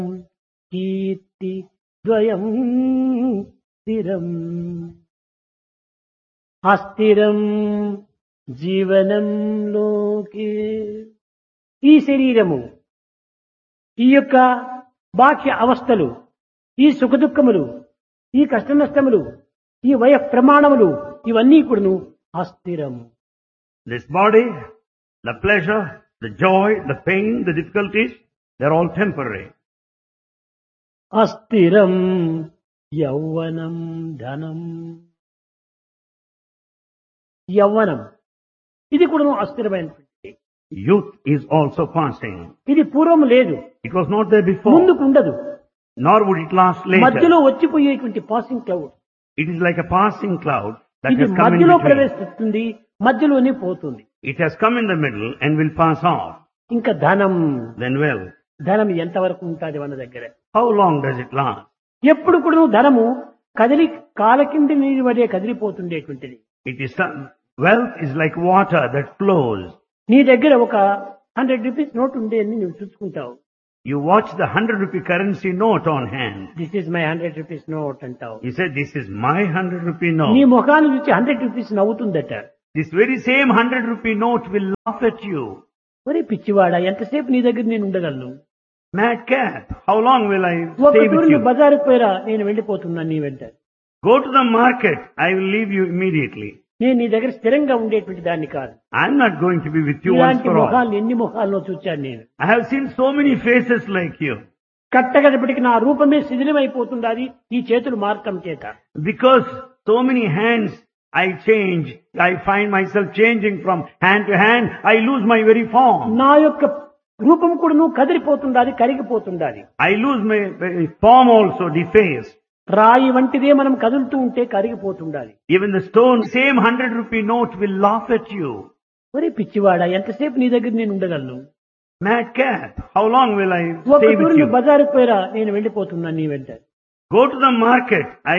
కీర్తి ద్వయం స్థిరం అస్థిరం జీవనం లోకే ఈ శరీరము ఈ యొక్క బాహ్య అవస్థలు ఈ సుఖదుఖములు ఈ కష్ట నష్టములు ఈ వయ ప్రమాణములు ఇవన్నీ కూడాను అస్థిరము This body, the pleasure, the joy, the pain, the difficulties, they're all temporary. అస్థిరం యౌవనం ధనం యౌవనం ఇది కూడా అస్థిరమైనటువంటి Youth is also passing. ఇది పూర్వం లేదు It was not there before, ముందుకు ఉండదు nor would it last మధ్యలో later. వచ్చిపోయేటువంటి passing cloud It is like a passing cloud that ఇది has come in మధ్యలో between. ప్రవేశిస్తుంది మధ్యలోనే పోతుంది It has come in the middle and will pass off. ఇంకా ధనం Then well, ధనం ఎంతవరకు ఉంటుంది మన దగ్గర how long does it last? ఎప్పుడు కూడా ధనము కదిలి కాల కింద నీరు వడే కదిలిపోతుండేటువంటిది It is some, wealth is like water that flows. నీ దగ్గర ఒక హండ్రెడ్ రూపీస్ నోట్ ఉండే అని నువ్వు చూసుకుంటావు You watch the hundred rupee currency note on hand. This is my hundred rupees note అంటావు You say, this is my hundred rupee నీ note. ముఖాన్ని చూసి హండ్రెడ్ రూపీస్ నవ్వుతుందట This very same hundred rupee note will laugh at you. ఒరే పిచ్చివాడా ఎంతసేపు నీ దగ్గర నేను ఉండగలను Madcap, how long will I ఒక stay తూరు with నువ్వు you? బజారుకు పోయిరా నేను వెళ్ళిపోతున్నాను నీ వెంట Go to the market. I will leave you immediately. నేను నీ దగ్గర స్థిరంగా ఉండేటువంటి దాన్ని కాదు I'm not going to be with you once ఇలాంటి for all. ముఖాలు ఎన్ని ముఖాల్లో చూచాను నేను I have seen so many faces like you. కట్టగడపటికి నా రూపమే శిథిలమైపోతుండాలి ఈ చేతులు మార్చడం చేత Because so many hands I change, I find myself changing from hand to hand, I lose my very form. నా యొక్క రూపం కూడా నువ్వు కదిలిపోతుండాలి కరిగిపోతుండాలి I lose my very form also defaced. రాయి వంటిదే మనం కదులుతూ ఉంటే కరిగిపోతుండాలి Even the stone, same hundred rupee note will laugh at you. ఒరే పిచ్చివాడా ఎంతసేపు నీ దగ్గర నేను ఉండగలను Madcap, how long will I ఒక stay తూరు with నువ్వు you? బజారుకు పోయిరా నేను వెళ్ళిపోతున్నాను నీ వెంట Go to the market. I